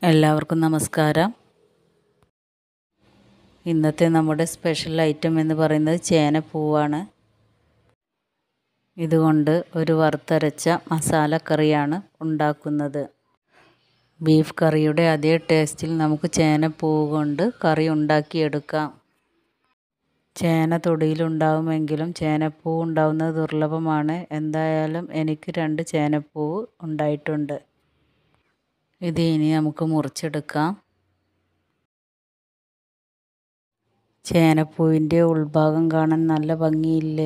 എല്ലാവർക്കും നമസ്കാരം ഇന്നത്തെ നമ്മുടെ സ്പെഷ്യൽ ഐറ്റം എന്ന് പറയുന്നത് ചേനപ്പൂവാണ് ഇതുകൊണ്ട് ഒരു വറുത്തരച്ച മസാലക്കറിയാണ് ഉണ്ടാക്കുന്നത് ബീഫ് കറിയുടെ അതേ ടേസ്റ്റിൽ നമുക്ക് ചേനപ്പൂവ് കൊണ്ട് കറി ഉണ്ടാക്കിയെടുക്കാം ചേന തൊടിയിലുണ്ടാവുമെങ്കിലും ചേനപ്പൂവ് ഉണ്ടാവുന്നത് ദുർലഭമാണ് എന്തായാലും എനിക്ക് രണ്ട് ചേനപ്പൂവ് ഉണ്ടായിട്ടുണ്ട് ഇത് ഇനി നമുക്ക് മുറിച്ചെടുക്കാം ചേനപ്പൂവിൻ്റെ ഉൾഭാഗം കാണാൻ നല്ല ഭംഗിയില്ലേ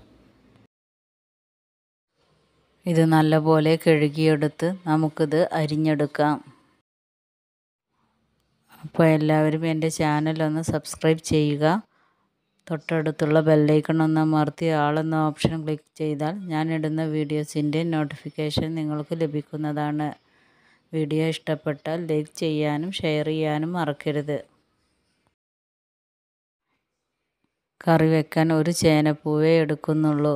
ഇത് നല്ലപോലെ കഴുകിയെടുത്ത് നമുക്കിത് അരിഞ്ഞെടുക്കാം അപ്പോൾ എല്ലാവരും എൻ്റെ ചാനലൊന്ന് സബ്സ്ക്രൈബ് ചെയ്യുക തൊട്ടടുത്തുള്ള ബെല്ലൈക്കൺ ഒന്ന് അമർത്തി ആളെന്ന ഓപ്ഷൻ ക്ലിക്ക് ചെയ്താൽ ഞാൻ ഇടുന്ന വീഡിയോസിൻ്റെ നോട്ടിഫിക്കേഷൻ നിങ്ങൾക്ക് ലഭിക്കുന്നതാണ് വീഡിയോ ഇഷ്ടപ്പെട്ടാൽ ലൈക്ക് ചെയ്യാനും ഷെയർ ചെയ്യാനും മറക്കരുത് കറി വെക്കാൻ ഒരു ചേനപ്പൂവേ എടുക്കുന്നുള്ളൂ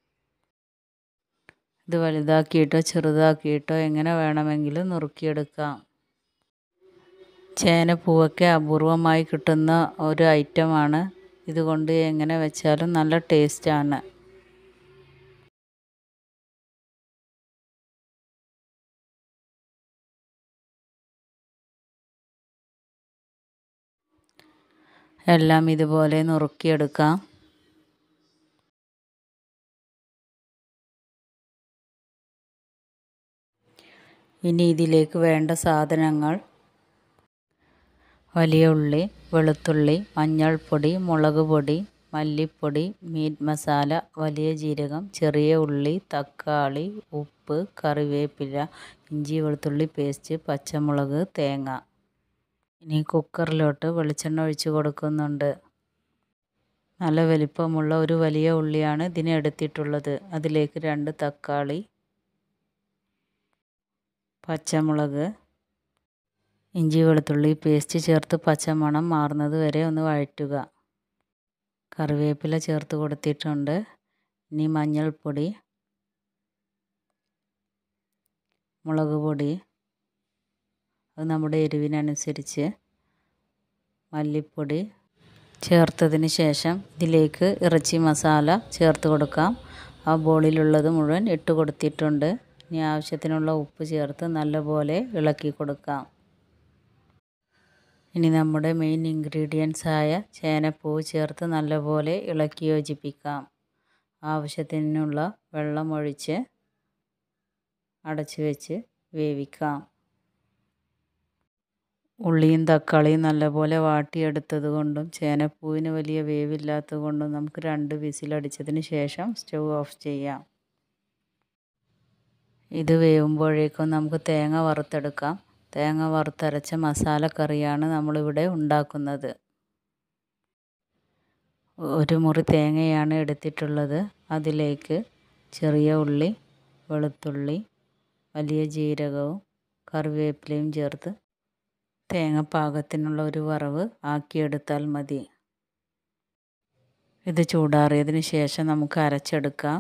ഇത് വലുതാക്കിയിട്ടോ ചെറുതാക്കിയിട്ടോ എങ്ങനെ വേണമെങ്കിലും നുറുക്കിയെടുക്കാം ചേനപ്പൂവൊക്കെ അപൂർവമായി കിട്ടുന്ന ഒരു ഐറ്റമാണ് ഇതുകൊണ്ട് എങ്ങനെ വെച്ചാലും നല്ല ടേസ്റ്റാണ് എല്ലാം ഇതുപോലെ നുറുക്കിയെടുക്കാം ഇനി ഇതിലേക്ക് വേണ്ട സാധനങ്ങൾ വലിയ ഉള്ളി വെളുത്തുള്ളി മഞ്ഞൾപ്പൊടി മുളക് പൊടി മല്ലിപ്പൊടി മീറ്റ് മസാല വലിയ ജീരകം ചെറിയ ഉള്ളി തക്കാളി ഉപ്പ് കറിവേപ്പില ഇഞ്ചി വെളുത്തുള്ളി പേസ്റ്റ് പച്ചമുളക് തേങ്ങ ഇനി കുക്കറിലോട്ട് വെളിച്ചെണ്ണ ഒഴിച്ച് കൊടുക്കുന്നുണ്ട് നല്ല വലിപ്പമുള്ള ഒരു വലിയ ഉള്ളിയാണ് ഇതിന് എടുത്തിട്ടുള്ളത് അതിലേക്ക് രണ്ട് തക്കാളി പച്ചമുളക് ഇഞ്ചി വെളുത്തുള്ളി പേസ്റ്റ് ചേർത്ത് പച്ചമണം മാറുന്നത് വരെ ഒന്ന് വഴറ്റുക കറിവേപ്പില ചേർത്ത് കൊടുത്തിട്ടുണ്ട് ഇനി മഞ്ഞൾപ്പൊടി മുളക് പൊടി അത് നമ്മുടെ എരിവിനനുസരിച്ച് മല്ലിപ്പൊടി ചേർത്തതിന് ശേഷം ഇതിലേക്ക് ഇറച്ചി മസാല ചേർത്ത് കൊടുക്കാം ആ ബോളിലുള്ളത് മുഴുവൻ ഇട്ട് കൊടുത്തിട്ടുണ്ട് ഇനി ആവശ്യത്തിനുള്ള ഉപ്പ് ചേർത്ത് നല്ലപോലെ ഇളക്കി കൊടുക്കാം ഇനി നമ്മുടെ മെയിൻ ഇൻഗ്രീഡിയൻസ് ആയ ചേനപ്പൂവ് ചേർത്ത് നല്ലപോലെ ഇളക്കി യോജിപ്പിക്കാം ആവശ്യത്തിനുള്ള വെള്ളം ഒഴിച്ച് അടച്ചു വെച്ച് വേവിക്കാം ഉള്ളിയും തക്കാളിയും നല്ലപോലെ വാട്ടിയെടുത്തത് കൊണ്ടും ചേനപ്പൂവിന് വലിയ വേവില്ലാത്തത് കൊണ്ടും നമുക്ക് രണ്ട് വിസിലടിച്ചതിന് ശേഷം സ്റ്റൗ ഓഫ് ചെയ്യാം ഇത് വേവുമ്പോഴേക്കും നമുക്ക് തേങ്ങ വറുത്തെടുക്കാം തേങ്ങ വറുത്തരച്ച മസാലക്കറിയാണ് നമ്മളിവിടെ ഉണ്ടാക്കുന്നത് ഒരു മുറി തേങ്ങയാണ് എടുത്തിട്ടുള്ളത് അതിലേക്ക് ചെറിയ ഉള്ളി വെളുത്തുള്ളി വലിയ ജീരകവും കറിവേപ്പിലയും ചേർത്ത് തേങ്ങ പാകത്തിനുള്ള ഒരു വറവ് ആക്കിയെടുത്താൽ മതി ഇത് ചൂടാറിയതിന് ശേഷം നമുക്ക് അരച്ചെടുക്കാം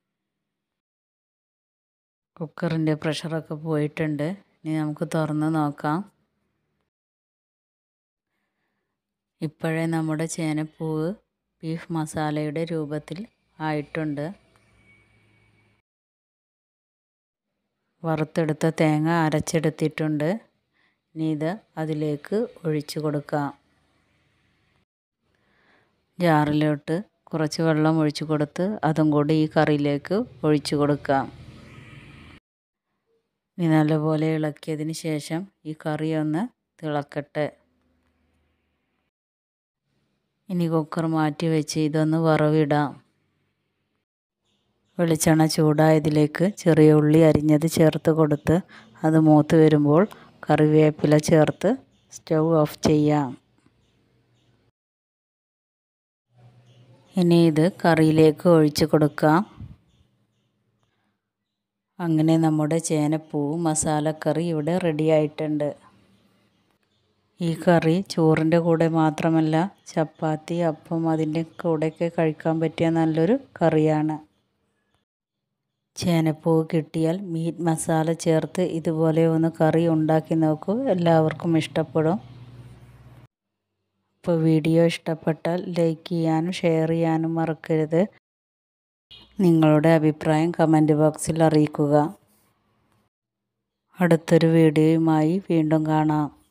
കുക്കറിൻ്റെ പ്രഷറൊക്കെ പോയിട്ടുണ്ട് ഇനി നമുക്ക് തുറന്ന് നോക്കാം ഇപ്പോഴേ നമ്മുടെ ചേനപ്പൂവ് ബീഫ് മസാലയുടെ രൂപത്തിൽ ആയിട്ടുണ്ട് വറുത്തെടുത്ത തേങ്ങ അരച്ചെടുത്തിട്ടുണ്ട് ഇനി ഇത് അതിലേക്ക് ഒഴിച്ചു കൊടുക്കാം ജാറിലോട്ട് കുറച്ച് വെള്ളം ഒഴിച്ചു കൊടുത്ത് അതും കൂടി ഈ കറിയിലേക്ക് ഒഴിച്ചു കൊടുക്കാം ഇനി നല്ലപോലെ ഇളക്കിയതിന് ശേഷം ഈ കറി ഒന്ന് തിളക്കട്ടെ ഇനി കുക്കർ മാറ്റി വെച്ച് ഇതൊന്ന് വറവിടാം വെളിച്ചെണ്ണ ചൂടായതിലേക്ക് ചെറിയ ഉള്ളി അരിഞ്ഞത് ചേർത്ത് കൊടുത്ത് അത് മൂത്ത് വരുമ്പോൾ കറിവേപ്പില ചേർത്ത് സ്റ്റൗ ഓഫ് ചെയ്യാം ഇനി ഇത് കറിയിലേക്ക് ഒഴിച്ച് കൊടുക്കാം അങ്ങനെ നമ്മുടെ ചേനപ്പൂവ് മസാലക്കറി ഇവിടെ റെഡി ആയിട്ടുണ്ട് ഈ കറി ചോറിൻ്റെ കൂടെ മാത്രമല്ല ചപ്പാത്തി അപ്പം അതിൻ്റെ കൂടെയൊക്കെ കഴിക്കാൻ പറ്റിയ നല്ലൊരു കറിയാണ് ചേനപ്പൂവ് കിട്ടിയാൽ മീറ്റ് മസാല ചേർത്ത് ഇതുപോലെ ഒന്ന് കറി ഉണ്ടാക്കി നോക്കൂ എല്ലാവർക്കും ഇഷ്ടപ്പെടും ഇപ്പോൾ വീഡിയോ ഇഷ്ടപ്പെട്ടാൽ ലൈക്ക് ചെയ്യാനും ഷെയർ ചെയ്യാനും മറക്കരുത് നിങ്ങളുടെ അഭിപ്രായം കമൻറ്റ് ബോക്സിൽ അറിയിക്കുക അടുത്തൊരു വീഡിയോയുമായി വീണ്ടും കാണാം